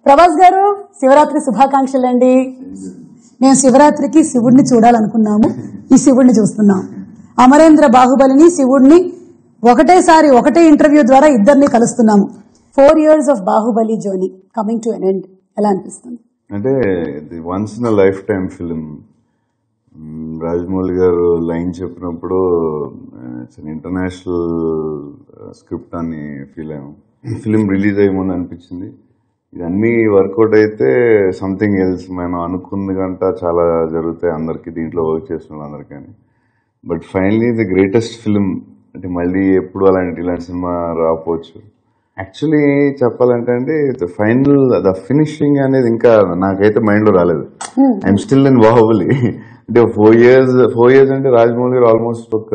ప్రభాస్ గారు శివరాత్రి శుభాకాంక్షలు అండి మేము శివరాత్రికి శివుడిని చూడాలనుకున్నాము ఈ శివుడిని చూస్తున్నాం అమరేంద్ర బాహుబలిని శివుడిని ఒకటేసారి ఒకటే ఇంటర్వ్యూ ద్వారా ఇద్దరిని కలుస్తున్నాము four years of Baahubali journey coming to an end ఎలా అనిపిస్తుంది అంటే ఇది once in life time film Rajamouli garu line చెప్పినప్పుడు ఇంటర్నేషనల్ స్క్రిప్ట్ అని ఫీల్ అయ్యాము ఫిలిం రిలీజ్ అయ్యే ముందు అనిపించింది ఇది అన్ని వర్కౌట్ అయితే సంథింగ్ ఎల్స్ మనం అనుకున్న గంట చాలా జరుగుతాయి అందరికీ దీంట్లో వర్క్ చేసిన వాళ్ళందరికీ అని but finally the greatest film అంటే మళ్ళీ ఎప్పుడు అలాంటి ఇలాంటి సినిమా రాకపోవచ్చు యాక్చువల్లీ చెప్పాలంటే అండి ఫైనల్ ద ఫినిషింగ్ అనేది ఇంకా నాకైతే మైండ్ లో రాలేదు ఐఎమ్ స్టిల్ ఇన్ బాహుబలి అంటే ఫోర్ ఇయర్స్ ఫోర్ ఇయర్స్ అంటే రాజమౌళి గారు ఆల్మోస్ట్ ఒక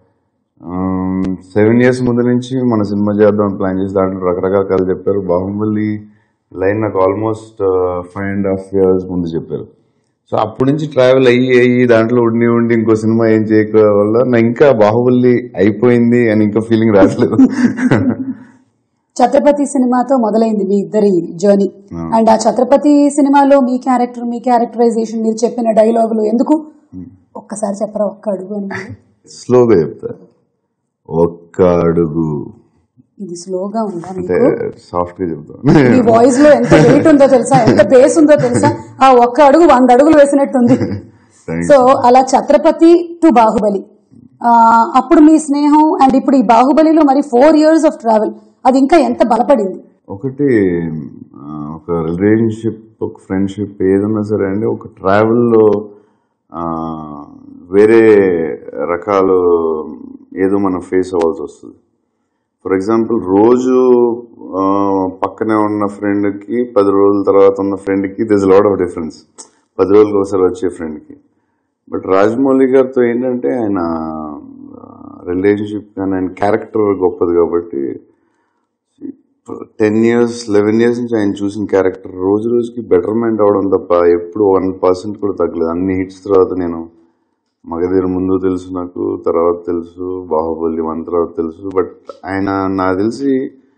సెవెన్ ఇయర్స్ ముందు నుంచి మన సినిమా చేద్దాం ప్లాన్ చేసి దాంట్లో రకరకాల కథలు చెప్పారు బాహుబలి లైన్ నాకు almost five and half years ముందు చెప్పారు సో అప్పటి నుంచి ట్రావెల్ అయ్యి అయ్యి దాంట్లో ఉండి ఉండి ఇంకో సినిమా ఏం చేయక వల్ల నా ఇంకా బాహుబలి అయిపోయింది అని ఇంకా ఫీలింగ్ రావట్లేదు ఛత్రపతి సినిమాతో మొదలైంది మీ ఇద్దరి జర్నీ అండ్ ఆ ఛత్రపతి సినిమాలో మీ క్యారెక్టర్ మీ క్యారెక్టరైజేషన్ మీరు చెప్పిన డైలాగులు ఎందుకు ఒక్కసారి చెప్పరా ఒక్క అడుగు అని మీరు? స్లోగా చెప్తా ఒక్క అడుగు ఇది స్లోగా ఉందా అంటే మీకు సాఫ్ట్ గా చెప్తాను మీ వాయిస్ లో ఎంత వెయిట్ ఉందో తెలుసా ఎంత బేస్ ఉందో తెలుసా ఆ ఒక్క అడుగు వంద అడుగులు వేసినట్టుంది Thank సో అలా ఛత్రపతి టు బాహుబలి ఆ, అప్పుడు మీ స్నేహం అండ్ ఇప్పుడు ఈ బాహుబలిలో మరి ఫోర్ ఇయర్స్ ఆఫ్ ట్రావెల్ అది ఇంకా ఎంత బలపడింది ఒకటి ఆ, ఒక రిలేషన్షిప్ ఒక ఫ్రెండ్షిప్ ఏదన్నా సరే అండి ఒక ట్రావెల్లో వేరే రకాలు ఏదో మనం ఫేస్ అవ్వాల్సి వస్తుంది ఫర్ ఎగ్జాంపుల్ రోజు ఆ, పక్కనే ఉన్న ఫ్రెండ్కి పది రోజుల తర్వాత ఉన్న ఫ్రెండ్కి దిస్ లాడ్ ఆఫ్ డిఫరెన్స్ పది రోజులకు ఒకసారి వచ్చే ఫ్రెండ్కి బట్ రాజమౌళి గారితో ఏంటంటే ఆయన రిలేషన్షిప్ కానీ ఆయన క్యారెక్టర్ గొప్పది కాబట్టి టెన్ ఇయర్స్ లెవెన్ ఇయర్స్ నుంచి ఆయన చూసిన క్యారెక్టర్ రోజు రోజుకి బెటర్మెంట్ అవడం తప్ప ఎప్పుడు వన్ పర్సెంట్ కూడా తగ్గలేదు అన్ని హిట్స్ తర్వాత నేను మగధీర ముందు తెలుసు నాకు తర్వాత తెలుసు బాహుబలి వన్ తర్వాత తెలుసు బట్ ఆయన నాకు తెలిసి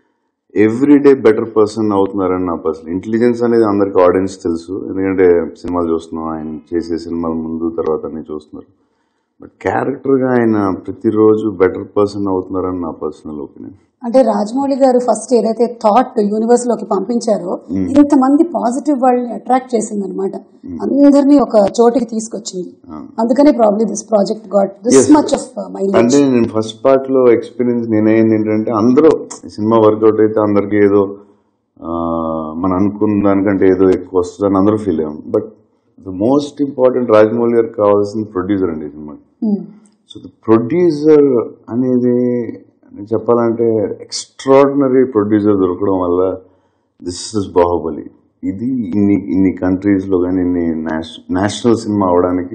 ఎవ్రీ డే బెటర్ పర్సన్ అవుతున్నారని నా పర్సన్ ఇంటెలిజెన్స్ అనేది అందరికి ఆడియన్స్ తెలుసు ఎందుకంటే సినిమాలు చూస్తున్నాం ఆయన చేసే సినిమాల ముందు తర్వాత అన్ని చూస్తున్నారు బట్ క్యారెక్టర్గా ఆయన ప్రతిరోజు బెటర్ పర్సన్ అవుతున్నారని నా పర్సనల్ ఒపీనియన్ అంటే రాజమౌళి గారు ఫస్ట్ ఏదైతే థాట్ యూనివర్స్ లోకి పంపించారో ఇంతమంది పాజిటివ్ వాళ్ళని అట్రాక్ట్ చేసింది అనమాట అందరినీ ఒక చోటికి తీసుకొచ్చింది అందుకనే probably this project got this much of mileage అంటే నేను ఫస్ట్ పార్ట్ లో ఎక్స్పీరియన్స్ నేనేంది ఏంటంటే అందరూ ఈ సినిమా వర్కౌట్ అయితే అందరికి ఏదో ఆ, మనం అనుకున్న దానికంటే ఏదో ఎక్కువ వస్తుందని అందరూ ఫీల్ అయ్యాం but the most important Rajamouli గారికి కావాల్సిన ప్రొడ్యూసర్ అండి ఈ సినిమాకి సో ద ప్రొడ్యూసర్ అనేది నేను చెప్పాలంటే ఎక్స్ట్రాడినరీ ప్రొడ్యూసర్ దొరకడం వల్ల దిస్ ఇస్ బాహుబలి ఇది ఇన్ని ఇన్ని కంట్రీస్లో కానీ ఇన్ని నేషనల్ సినిమా అవడానికి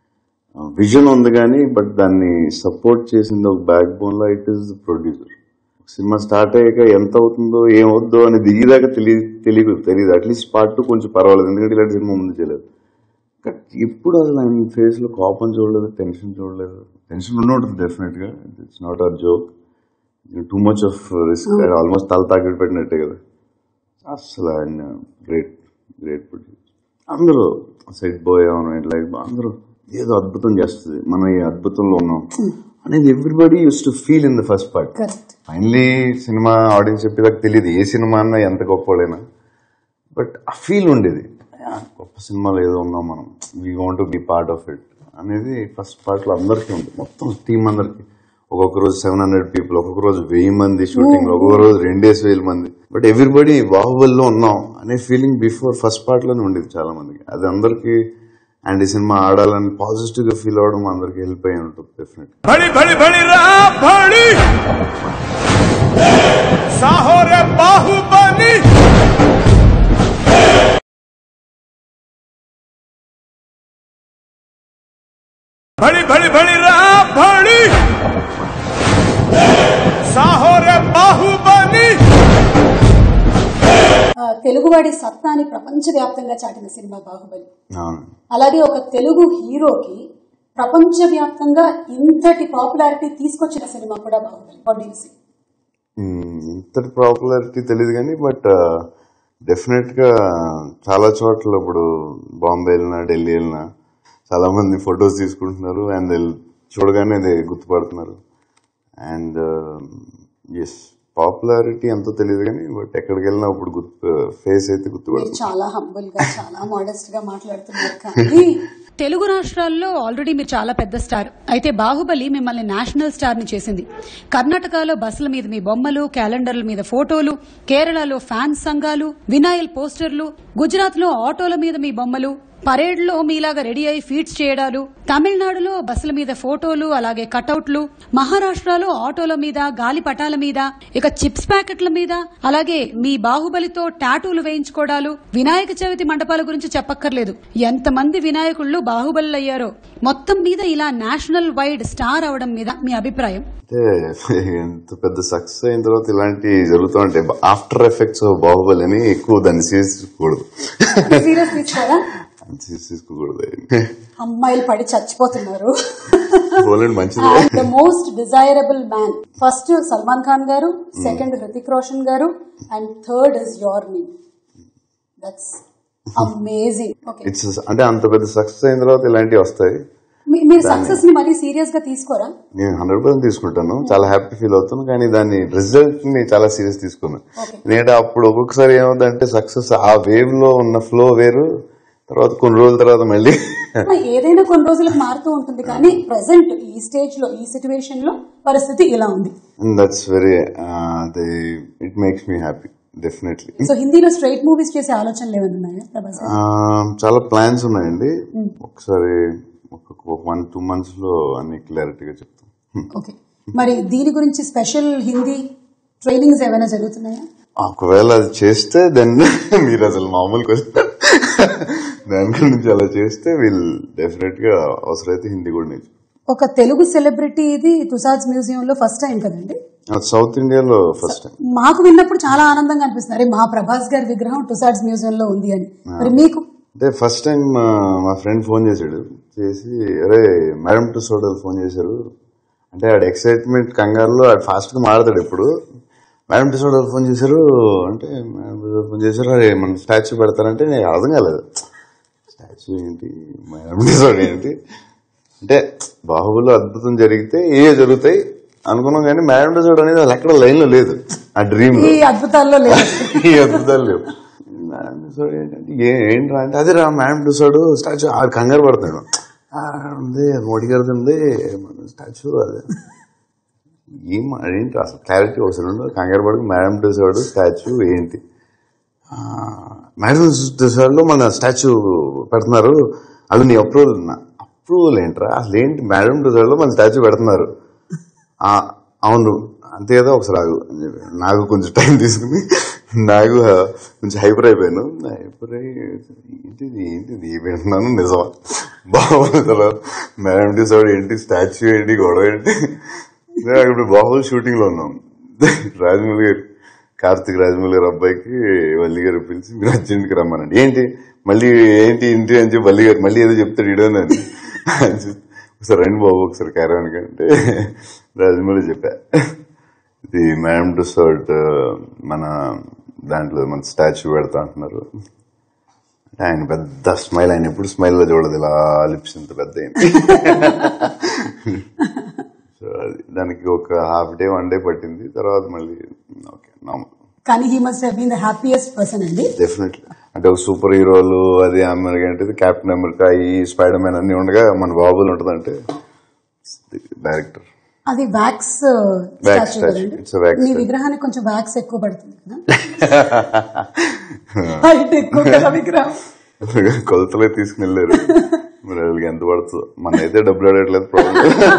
విజన్ ఉంది కానీ బట్ దాన్ని సపోర్ట్ చేసింది ఒక బ్యాక్ బోన్ లో it is the producer cinema start అయ్యాక ఎంత అవుతుందో ఏమవుద్దో అని దిగిదాకా తెలియదు తెలియదు తెలియదు అట్లీస్ట్ పార్ట్ టూ కొంచెం పర్వాలేదు ఎందుకంటే ఇలాంటి సినిమా ముందు చేయలేదు బట్ ఇప్పుడు అసలు ఆయన ఫేస్ లో కోపం చూడలేదు టెన్షన్ చూడలేదు టెన్షన్ ఉండి ఉంటుంది డెఫినెట్ గా it's not our joke too much of risk almost తల తాకిడి పెట్టినట్టే కదా అసలు ఆయన గ్రేట్ గ్రేట్ ప్రొడ్యూసర్ అందరూ సెట్ బాయ్ అవును ఇట్లా అందరూ ఏదో అద్భుతం చేస్తుంది మనం ఈ అద్భుతంలో ఉన్నాం అనేది everybody use to feel in the first part correct finally cinema audience చెప్పేదాకా తెలియదు ఏ సినిమా అన్నా ఎంత గొప్పవాడైనా బట్ ఆ ఫీల్ ఉండేది ఆ, గొప్ప సినిమాలో ఏదో ఉన్నాం మనం we want to be part of it అనేది ఫస్ట్ పార్ట్ లో అందరికీ ఉంది మొత్తం టీం అందరికి ఒక్కొక్క రోజు సెవెన్ హండ్రెడ్ పీపుల్ ఒక్కొక్క రోజు వెయ్యి మంది షూటింగ్ ఒక్కొక్క రోజు రెండేసి వేల మంది బట్ ఎవ్రీబడి బాహుబలిలో ఉన్నాం అనే ఫీలింగ్ బిఫోర్ ఫస్ట్ పార్ట్ లోనే ఉండేది చాలా మందికి అది అందరికి అండ్ ఈ సినిమా ఆడాలని పాజిటివ్ గా ఫీల్ అవడం అందరికి హెల్ప్ అయి ఉంటుంది డెఫినెట్ भड़ी भड़ी भड़ी रा भड़ी साहो रे बाहुबली भड़ी भड़ी भड़ी रा भड़ी साहो रे बाहुबली ఆ, తెలుగువాడి సత్తాని ప్రపంచవ్యాప్తంగా చాటిన సినిమా బాహుబలి అవును అలాగే ఒక తెలుగు హీరోకి ప్రపంచవ్యాప్తంగా ఇంతటి పాపులారిటీ తీసుకొచ్చిన సినిమా కూడా Baahubali What do you see? మ్మ్. ఇంతటి పాపులారిటీ తెలియదు కానీ బట్ డెఫినెట్ గా చాలా చోట్ల ఇప్పుడు బాంబే వెళ్ళినా ఢిల్లీ వెళ్ళినా చాలా మంది ఫొటోస్ తీసుకుంటున్నారు అండ్ చూడగానే అది గుర్తుపడుతున్నారు అండ్ ఎస్ పాపులారిటీ ఎంతో తెలియదు కానీ బట్ ఎక్కడికి వెళ్ళినా ఇప్పుడు గుర్తు ఫేస్ అయితే మీరు గుర్తుపడుతుంది చాలా హంబుల్ గా చాలా మోడెస్ట్ గా మాట్లాడుతున్నారు కానీ తెలుగు రాష్ట్రాల్లో ఆల్రెడీ మీరు చాలా పెద్ద స్టార్ అయితే బాహుబలి మిమ్మల్ని నేషనల్ స్టార్ ని చేసింది కర్ణాటకలో బస్సుల మీద మీ బొమ్మలు క్యాలెండర్ల మీద ఫోటోలు కేరళలో ఫ్యాన్స్ సంఘాలు వినాయల్ పోస్టర్లు గుజరాత్ లో ఆటోల మీద మీ బొమ్మలు పరేడ్ లో మీలాగా రెడీ అయి ఫీట్స్ చేయడాలు తమిళనాడులో బస్సుల మీద ఫోటోలు అలాగే కటౌట్లు మహారాష్ట్రలో ఆటోల మీద గాలి పటాల మీద ఇక చిప్స్ ప్యాకెట్ల మీద అలాగే మీ బాహుబలితో టాటూలు వేయించుకోవడాలు వినాయక చవితి మండపాల గురించి చెప్పక్కర్లేదు ఎంతమంది వినాయకుళ్ళు బాహుబలి అయ్యారో మొత్తం మీద ఇలా నేషనల్ వైడ్ స్టార్ అవడం మీద మీ అభిప్రాయం అంటే ఎంత పెద్ద సక్సెస్ అయిన తర్వాత ఇలాంటి జరుగుతూ ఉంటాయి ఆఫ్టర్ ఎఫెక్ట్స్ ఆఫ్ బాహుబలి అని ఎక్కువ దాన్ని సీరియస్ తీసుకోకూడదు సీరియస్ తీసుకోరా సీరియస్ తీసుకోకూడదు అమ్మాయిలు పడి చచ్చిపోతున్నారు పోలండి మంచిది the most desirable man first Salman Khan garu second Hrithik Roshan garu and third is your మీ దట్స్ అమేజింగ్ ఓకే ఇట్స్ అంటే అంత పెద్ద సక్సెస్ అయిన తర్వాత ఇలాంటివి వస్తాయి మీరు సక్సెస్ ని మరీ సీరియస్ గా తీసుకోరా నేను హండ్రెడ్ పర్సెంట్ తీసుకుంటాను చాలా హ్యాపీ ఫీల్ అవుతాను కానీ దాని రిజల్ట్ ని చాలా సీరియస్ తీసుకున్నాను ఎందుకంటే అప్పుడు ఒక్కొక్కసారి ఏమవుతుందంటే సక్సెస్ ఆ వేవ్ లో ఉన్న ఫ్లో వేరు తర్వాత కొన్ని రోజుల తర్వాత మళ్ళీ ఏదైనా కొన్ని రోజులకు మారుతూ ఉంటుంది కానీ ప్రెసెంట్ ఈ స్టేజ్ లో ఈ సిచ్యువేషన్ లో పరిస్థితి ఇలా ఉంది that's very it makes me happy definitely so హిందీలో స్ట్రైట్ మూవీస్ చేసే ఆలోచనలు ఏమైనా ఉన్నాయా ప్రభాస్ చాలా ప్లాన్స్ ఉన్నాయండి ఒకసారి ఒక వన్ టూ మంత్స్ లో అన్ని క్లారిటీగా చెప్తాం ఓకే మరి దీని గురించి స్పెషల్ హిందీ ట్రైనింగ్స్ ఏమైనా జరుగుతున్నాయా ఒకవేళ అది చేస్తే దెన్ మీరు అసలు మామూలు క్వశ్చన్ దాని గురించి అలా చేస్తే వీళ్ళు డెఫినెట్ గా అవసరమైతే హిందీ కూడా నేర్చు ఒక తెలుగు సెలబ్రిటీ ఇది తుసాజ్ మ్యూజియం లో ఫస్ట్ టైం కదండి అది సౌత్ ఇండియాలో ఫస్ట్ టైం మాకు విన్నప్పుడు చాలా ఆనందంగా అనిపిస్తుంది అరే మా ప్రభాస్ గారి విగ్రహం టుసాడ్స్ మ్యూజియం లో ఉంది అని మరి మీకు అంటే ఫస్ట్ టైం మా ఫ్రెండ్ ఫోన్ చేశాడు చేసి అరే మేడం టు సోడల్ ఫోన్ చేశారు అంటే ఆడ ఎక్సైట్మెంట్ కంగారులో ఆడు ఫాస్ట్ గా మాడతాడు ఇప్పుడు మేడం టు సోడల్ ఫోన్ చేశారు అంటే మేడం టు ఫోన్ చేశారు అరే మన స్టాచ్యూ పెడతారంటే నేను అర్థం కాలేదు స్టాచ్యూ ఏంటి మేడం టు సోడల్ ఏంటి అంటే బాహుబలి అద్భుతం జరిగితే ఏ జరుగుతాయి అనుకున్నాం కానీ మేడం టు సోడల్ అనేది వాళ్ళు ఎక్కడ లైన్ లో లేదు ఆ డ్రీమ్ లో ఈ అద్భుతాల్లో లేదు ఈ అద్భుతాలు లేవు మేడం డిసోడ్ ఏంటంటే ఏ- ఏంట్రా అంటే అదే రా మేడం డిసోడ్ స్టాచ్యూ ఆడు కంగారు పడతాడు "ఆ, ఉంది మోడీ గారిది ఉంది మన స్టాచ్యూ అదే ఏం ఏంటి అసలు క్లారిటీ అవసరం ఉండదు కంగారు పడక మేడం డిసోడ్ స్టాచ్యూ ఏంటి "ఆ, మేడం డిసోడ్ లో మన స్టాచ్యూ పెడుతున్నారు అది నీ అప్రూవల్ అప్రూవల్ ఏంట్రా అసలు ఏంటి మేడం డిసోడ్ లో మన స్టాచ్యూ పెడుతున్నారు "ఆ, అవును అంతే కదా ఒకసారి ఆగు అని చెప్పి నాకు కొంచెం టైం తీసుకుని నాకు కొంచెం హైపర్ అయిపోయాను హైపర్ అయ్యి ఏంటిది ఏంటిది వింటున్నాను నిజమా బాహుబలి తర్వాత మేడం డిసౌడ్ ఏంటి స్టాచ్యూ ఏంటి గొడవ ఏంటి నేను ఇప్పుడు బాహుబలి షూటింగ్ లో ఉన్నాం రాజమౌళి గారు కార్తిక్ రాజమౌళి గారు అబ్బాయికి వల్లి గారు పిలిచి మీరు అర్జెంట్కి రమ్మనండి ఏంటి మళ్ళీ ఏంటి ఇంటి అని చెప్పి వల్లి గారు మళ్ళీ ఏదో చెప్తాడు ఇడోనని ఒకసారి రండి బాబు ఒకసారి క్యారవానికి అంటే రాజమౌళి చెప్పా ఇది మేడం డుసర్ట్ మన దాంట్లో మన స్టాచ్యూ పెడతా అంటున్నారు అంటే ఆయన పెద్ద స్మైల్ ఆయన ఎప్పుడు స్మైల్ లో చూడదు ఇలా లిప్స్ ఇంత పెద్ద అయింది సో అది దానికి ఒక హాఫ్ డే వన్ డే పట్టింది తర్వాత మళ్ళీ ఓకే నార్మల్ కానీ he must have been the happiest person అండి డెఫినెట్లీ అంటే ఒక సూపర్ హీరోలు అది అమెరికా అంటే కెప్టెన్ అమెరికా ఈ స్పైడర్ మ్యాన్ అన్ని ఉండగా మన బాబులు ఉంటదంటే డైరెక్టర్ అది వ్యాక్స్ Wax స్టాచ్యూ statue. కదండి It's a wax me statue. విగ్రహానికి కొంచెం వ్యాక్స్ ఎక్కువ పడుతుంది కదా హైట్ ఎక్కువ కదా విగ్రహం కొలతలే తీసుకుని వెళ్ళారు మరి వాళ్ళకి ఎంత పడుతుందో మన అయితే డబ్బులు అడగట్లేదు ప్రాబ్లం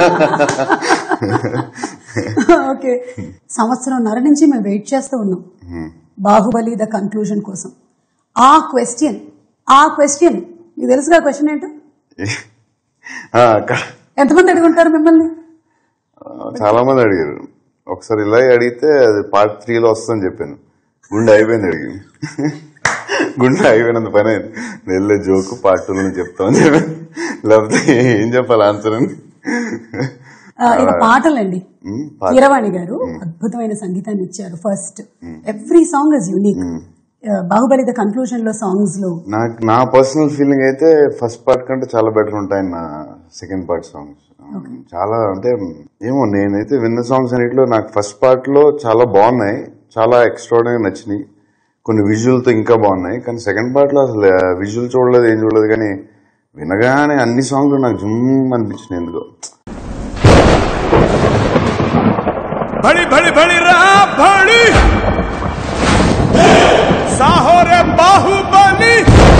ఓకే సంవత్సరంన్నర నుంచి మేము వెయిట్ చేస్తూ ఉన్నాం బాహుబలి ద కన్క్లూజన్ కోసం ఆ క్వశ్చన్ ఆ క్వశ్చన్ మీకు తెలుసుగా క్వశ్చన్ ఏంటో అక్కడ ఎంతమంది అడుగుంటారు మిమ్మల్ని చాలా మంది అడిగారు ఒకసారి ఇలా అడిగితే అది పార్ట్ త్రీలో వస్తుందని చెప్పాను గుండె అయిపోయింది అడిగింది గుండె అయిపోయినంత పని అయింది వెళ్ళే జోకు పార్ట్ టూ నుంచి చెప్తామని చెప్పాను లేకపోతే ఏం చెప్పాలి ఆన్సర్ అని ఆ, ఇక పాటలండి ఉమ్, పాట. కీరవాణి గారు అద్భుతమైన సంగీతాన్ని ఇచ్చారు first every song is unique ఆ, బాహుబలి ద కన్క్లూజన్ లో సాంగ్స్ లో నాకు నా పర్సనల్ ఫీలింగ్ అయితే ఫస్ట్ పార్ట్ కంటే చాలా బెటర్ ఉంటాయి నా సెకండ్ పార్ట్ సాంగ్స్ చాలా అంటే ఏమో నేనైతే విన్న సాంగ్స్ అన్నిటిలో నాకు ఫస్ట్ పార్ట్ లో చాలా బాగున్నాయి చాలా ఎక్స్ట్రాడనరీ నచ్చినాయి కొన్ని visual తో ఇంకా బాగున్నాయి కానీ సెకండ్ పార్ట్ లో అసలు విజువల్ చూడలేదు ఏం చూడలేదు కానీ వినగానే అన్ని సాంగ్లు నాకు జుమ్ అనిపించినాయి ఎందుకో भड़ी भड़ी भड़ी रहा भड़ी साहो रे बाहुबली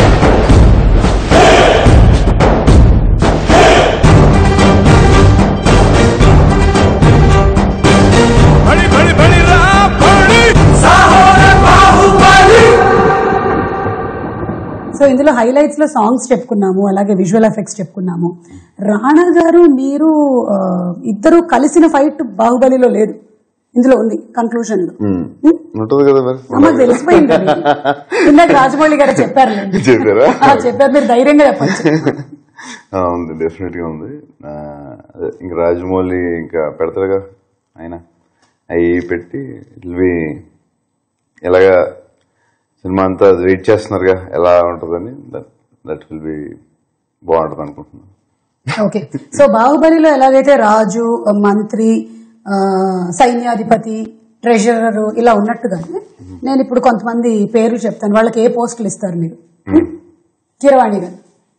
भड़ी भड़ी भड़ी रहा भड़ी साहो रे बाहुबली సో ఇందులో హైలైట్స్ లో సాంగ్స్ చెప్పుకున్నాము అలాగే విజువల్ ఎఫెక్ట్స్ చెప్పుకున్నాము రాణా గారు మీరు ఆ, ఇద్దరు కలిసిన ఫైట్ బాహుబలిలో లేదు ఇందులో ఉంది కన్క్లూజన్ లో ఉమ్. ఉంటుంది కదా మరి మాకు తెలిసిపోయింది అది. ఇందాక రాజమౌళి గారు చెప్పారు చెప్పారా? చెప్పారు మీరు ధైర్యంగా చెప్పచ్చు ఆ, ఉంది డెఫినెట్ గా ఉంది ఆ, అదే, ఇంకా రాజమౌళి ఇంకా పెడతారుగా ఆయన అవి పెట్టి ఇట్ బి ఎలాగా సినిమా అంతా వెయిట్ చేస్తున్నారుగా ఎలా ఉంటుందని దట్ దట్ విల్ బి బాగుంటుంది అనుకుంటున్నాను ఓకే సో బాహుబలిలో ఎలాగైతే రాజు మంత్రి ఆ, సైన్యాధిపతి ట్రెజరర్ ఇలా ఉన్నట్టుగానే నేను ఇప్పుడు కొంతమంది పేర్లు చెప్తాను వాళ్ళకి ఏ పోస్టులు ఇస్తారు మీరు కీరవాణి గారు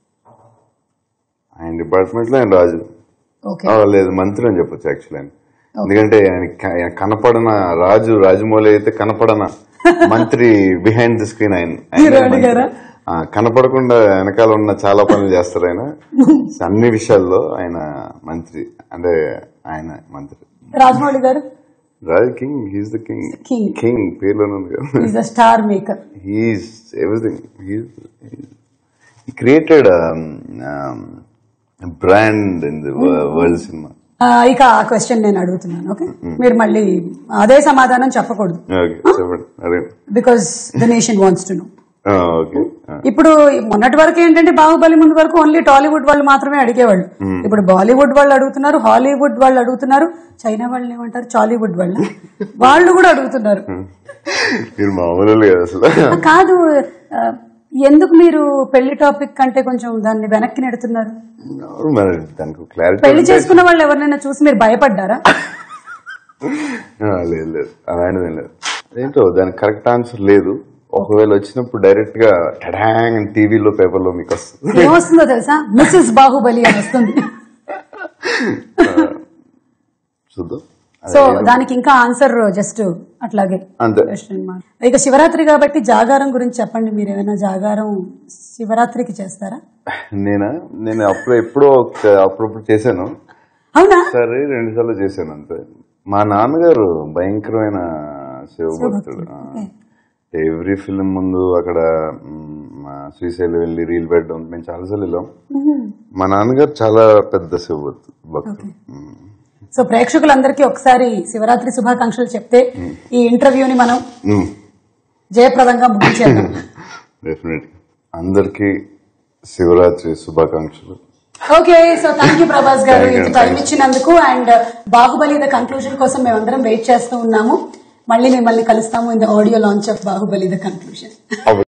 ఆయన డిపార్ట్మెంట్ లో ఆయన రాజు ఓకే ఆ, లేదు మంత్రి అని చెప్పొచ్చు యాక్చువల్లీ ఆయన ఎందుకంటే ఆయన క- ఆయన కనపడన రాజు రాజమౌళి అయితే కనపడన మంత్రి బిహైండ్ ది స్క్రీన్ ఆయన ఆయనే హీరోయిన్ మంత్రి. గారా? ఆ, కనపడకుండా వెనకాల ఉన్న చాలా పనులు చేస్తారు ఆయన అన్ని విషయాల్లో ఆయన మంత్రి అంటే ఆయన మంత్రి Rajamouli garu Raju king he's the king King. King పేర్లోనే ఉంది కదా is a star maker he's everything created brand in the world cinema ఇక ఆ క్వశ్చన్ నేను అడుగుతున్నాను ఓకే మీరు మళ్ళీ అదే సమాధానం చెప్పకూడదు ఓకే చెప్పండి అడగండి because the nation wants to know okay ఇప్పుడు మొన్నటి వరకు ఏంటంటే బాహుబలి ముందు వరకు ఓన్లీ టాలీవుడ్ వాళ్ళు మాత్రమే అడిగేవాళ్ళు ఇప్పుడు బాలీవుడ్ వాళ్ళు అడుగుతున్నారు హాలీవుడ్ వాళ్ళు అడుగుతున్నారు చైనా వాళ్ళు ఏమంటారు చాలీవుడ్ వాళ్ళు వాళ్ళు కూడా అడుగుతున్నారు మీరు మామూలు కదా అసలు కాదు ఆ, ఎందుకు మీరు పెళ్లి టాపిక్ కంటే కొంచెం దాన్ని వెనక్కి నెడుతున్నారు మరి దానికి క్లారిటీ పెళ్లి చేసుకున్న వాళ్ళు ఎవరినైనా చూసి మీరు భయపడ్డారా లేదు లేదు అలాంటిది ఏం లేదు ఏంటో దానికి కరెక్ట్ ఆన్సర్ లేదు ఒకవేళ వచ్చినప్పుడు డైరెక్ట్ గా టడాంగ్ అని టీవీలో పేపర్లో మీకు వస్తుంది ఏమొస్తుందో తెలుసా మిస్సెస్ బాహుబలి అని వస్తుంది చూద్దాం సో దానికి ఇంకా ఆన్సర్ జస్ట్ అట్లాగే అంతే question mark. ఇక శివరాత్రి కాబట్టి జాగారం గురించి చెప్పండి మీరు ఏమైనా జాగారం శివరాత్రికి చేస్తారా నేనా నేను అప్పుడు ఎప్పుడో ఒక- అప్పుడప్పుడు చేశాను అవునా సరే రెండు సార్లు చేశాను అంతే మా నాన్నగారు భయంకరమైన శివభక్తుడు ఎవ్రీ ఫిల్మ్ ముందు అక్కడ మ్, మా శ్రీశైలం వెళ్ళి రీల్ పెట్టడం మేము చాలాసార్లు వెళ్ళాం మా నాన్నగారు చాలా పెద్ద శివభక్తుడు భక్తుడు మ్. సో ప్రేక్షకులందరికీ ఒకసారి శివరాత్రి శుభాకాంక్షలు చెప్తే ఈ ఇంటర్వ్యూని మనం మ్. జయప్రదంగా ముగించేద్దాం డెఫినెట్ అందరికీ శివరాత్రి శుభాకాంక్షలు okay so thank you Prabhas garu Thank you, ఇంత టైం thanks. ఇచ్చినందుకు అండ్ బాహుబలి ద కన్క్లూజన్ కోసం మేమందరం వెయిట్ చేస్తూ ఉన్నాము మళ్ళీ మిమ్మల్ని కలుస్తాము in the audio launch of Baahubali the conclusion